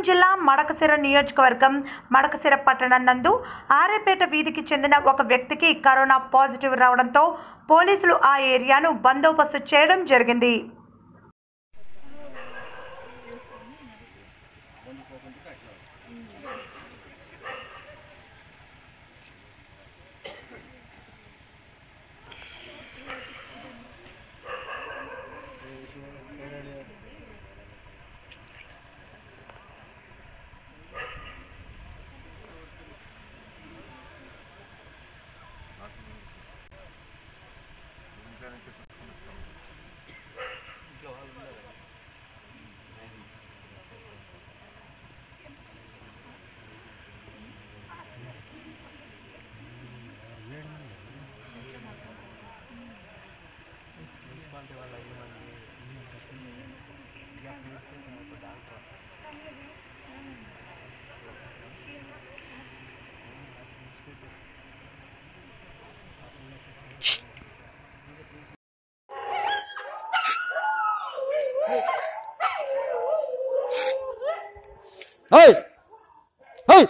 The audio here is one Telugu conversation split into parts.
జిల్లా మడకసిర నియోజకవర్గం మడకసిర పట్టణం నందు ఆరేపేట వీధికి చెందిన ఒక వ్యక్తికి కరోనా పాజిటివ్ రావడంతో పోలీసులు ఆ ఏరియాను బందోబస్తు చేయడం జరిగింది Hey! Hey!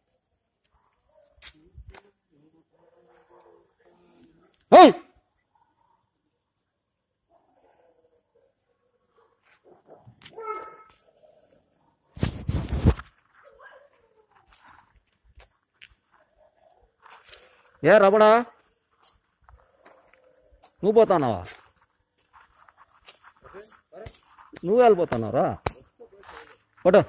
Hey! ఏ రమణ నువ్వు పోతున్నావా నువ్వు వెళ్ళిపోతున్నావురా పట్టు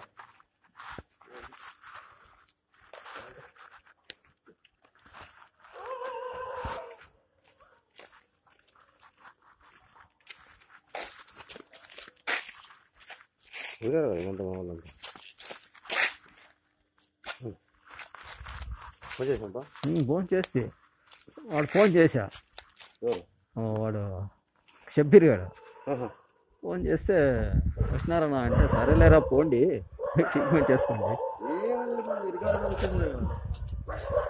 ఇదే కదా ఇదంతా మా వాళ్ళంతా ఫోన్ చేసినప్పా ఫోన్ చేసి వాడు ఫోన్ చేశా ఎవరు ఆ, వాడు షబ్బీర్ గాడు ఆహా. ఫోన్ చేస్తే వచ్చినారన్నా అంటే సరేలేరా పోండి ట్రీట్మెంట్ చేసుకోండి ఏం లేదు, ఇరగాలి వచ్చింది.